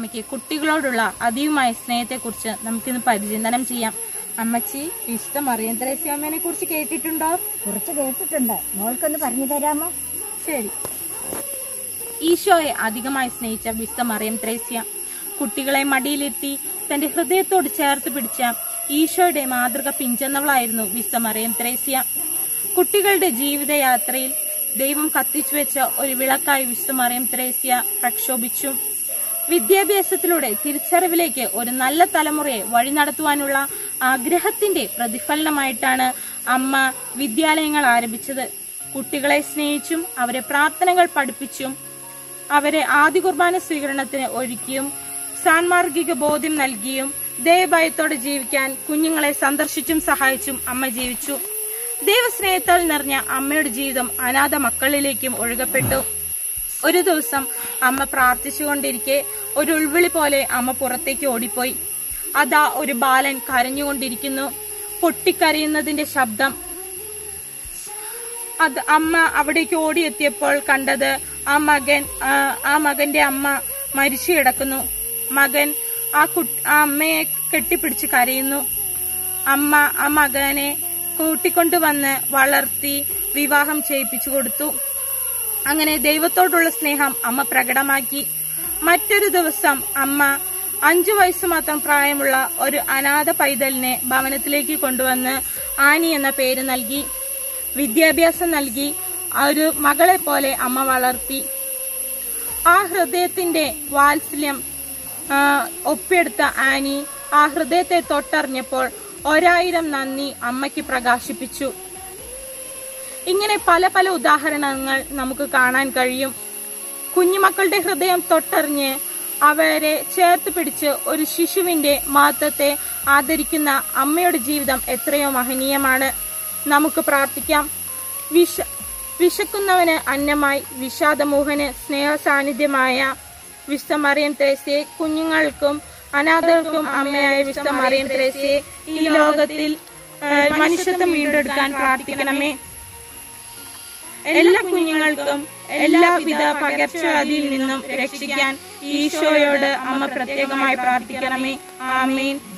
അമ്മയ്ക്ക് കുട്ടികളോടുള്ള അതീവമായ സ്നേഹത്തെക്കുറിച്ച് നമുക്കിന്ന് പരിചിന്തനം ചെയ്യാം അമ്മച്ചി വിശുദ്ധ മറിയം ത്രേസ്യാമ്മനെ കുറിച്ച് കേട്ടിട്ടുണ്ടോ കുറച്ച് കേട്ടിട്ടുണ്ട് മോൾക്കൊന്ന് പറഞ്ഞു തരാമോ ശരി ഈശോയെ അധികമായി സ്നേഹിച്ച വിശുദ്ധ മറിയം ത്രേസ്യ കുട്ടികളെ മടിയിലെത്തി തന്റെ ഹൃദയത്തോട് ചേർത്ത് പിടിച്ച ഈശോയുടെ മാതൃക പിഞ്ചെന്നവളായിരുന്നു വിശുദ്ധ മറിയം ത്രേസ്യ കുട്ടികളുടെ ജീവിതയാത്രയിൽ ദൈവം കത്തിച്ചു വെച്ച ഒരു വിളക്കായി വിശുദ്ധ മറിയം ത്രേസ്യ പ്രക്ഷോഭിച്ചു വിദ്യാഭ്യാസത്തിലൂടെ തിരിച്ചറിവിലേക്ക് ഒരു നല്ല തലമുറയെ വഴി നടത്തുവാനുള്ള ആഗ്രഹത്തിന്റെ പ്രതിഫലനമായിട്ടാണ് അമ്മ വിദ്യാലയങ്ങൾ ആരംഭിച്ചത് കുട്ടികളെ സ്നേഹിച്ചും അവരെ പ്രാർത്ഥനകൾ പഠിപ്പിച്ചും അവരെ ആദ്യ കുർബാന സ്വീകരണത്തിന് ഒരുക്കിയും സാൻമാർഗിക ബോധ്യം നൽകിയും ദയഭയത്തോടെ ജീവിക്കാൻ കുഞ്ഞുങ്ങളെ സന്ദർശിച്ചും സഹായിച്ചും അമ്മ ജീവിച്ചു ദൈവസ്നേഹത്താൽ നിറഞ്ഞ അമ്മയുടെ ജീവിതം അനാഥ മക്കളിലേക്കും ഒഴുകപ്പെട്ടു ഒരു ദിവസം അമ്മ പ്രാർത്ഥിച്ചുകൊണ്ടിരിക്കെ ഒരു ഉൾവിളി പോലെ അമ്മ പുറത്തേക്ക് ഓടിപ്പോയി അതാ ഒരു ബാലൻ കരഞ്ഞുകൊണ്ടിരിക്കുന്നു പൊട്ടിക്കരയുന്നതിന്റെ ശബ്ദം അത് അമ്മ അവിടേക്ക് ഓടിയെത്തിയപ്പോൾ കണ്ടത് ആ മകൻ ആ, ആ മകന്റെ അമ്മ മരിച്ചു കിടക്കുന്നു മകൻ ആ കുട്ടി ആ അമ്മയെ കെട്ടിപ്പിടിച്ച് കരയുന്നു അമ്മ ആ മകനെ കൂട്ടിക്കൊണ്ടുവന്ന് വളർത്തി വിവാഹം ചെയ്യിപ്പിച്ചു കൊടുത്തു അങ്ങനെ ദൈവത്തോടുള്ള സ്നേഹം അമ്മ പ്രകടമാക്കി മറ്റൊരു ദിവസം അമ്മ അഞ്ചു വയസ്സ് മാത്രം പ്രായമുള്ള ഒരു അനാഥ പൈതലിനെ ഭവനത്തിലേക്ക് കൊണ്ടുവന്ന് ആനി എന്ന പേര് നൽകി വിദ്യാഭ്യാസം നൽകി ആ ഒരു മകളെ പോലെ അമ്മ വളർത്തി ആ ഹൃദയത്തിന്റെ വാത്സല്യം ആ, ഒപ്പിയെടുത്ത ആനി ആ ഹൃദയത്തെ തൊട്ടറിഞ്ഞപ്പോൾ ഒരായിരം നന്ദി അമ്മയ്ക്ക് പ്രകാശിപ്പിച്ചു ഇങ്ങനെ പല പല ഉദാഹരണങ്ങൾ നമുക്ക് കാണാൻ കഴിയും കുഞ്ഞുമക്കളുടെ ഹൃദയം തൊട്ടറിഞ്ഞ് അവരെ ചേർത്ത് പിടിച്ച് ഒരു ശിശുവിന്റെ മഹത്വത്തെ ആദരിക്കുന്ന അമ്മയുടെ ജീവിതം എത്രയോ മഹനീയമാണ് നമുക്ക് പ്രാർത്ഥിക്കാം വിഷ വിശക്കുന്നവന് അന്നമായി വിഷാദമോഹന് സ്നേഹ സാന്നിധ്യമായ വിശുദ്ധ മറിയം ത്രേസ്യയെ കുഞ്ഞുങ്ങൾക്കും അനാഥർക്കും അമ്മയായ വിശുദ്ധ മറിയം ത്രേസ്യയെ ഈ ലോകത്തിൽ ആ, മനുഷ്യത്വം വീണ്ടെടുക്കാൻ പ്രാർത്ഥിക്കണമേ എല്ലാ കുഞ്ഞുങ്ങൾക്കും എല്ലാവിധ പകർച്ചവ്യാധിയിൽ നിന്നും രക്ഷിക്കാൻ ഈശോയോട് അമ്മ പ്രത്യേകമായി പ്രാർത്ഥിക്കണമേ ആമീൻ